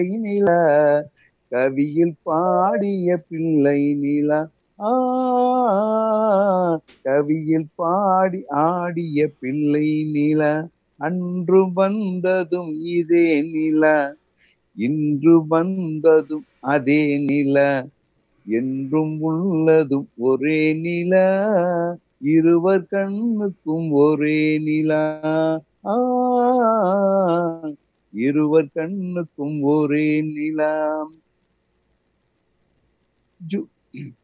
நிலா கவியில் பாடிய பிள்ளை நிலா ஆ கவியில் பாடி ஆடிய பிள்ளை நிலா அன்று வந்ததும் இதே நிலா இன்று வந்ததும் அதே நிலா என்றும் உள்ளதும் ஒரே நிலா இருவர் கண்ணுக்கும் ஒரே நிலா ஆ இருவர் கண்ணுக்கும் ஒரே நிலா ஜு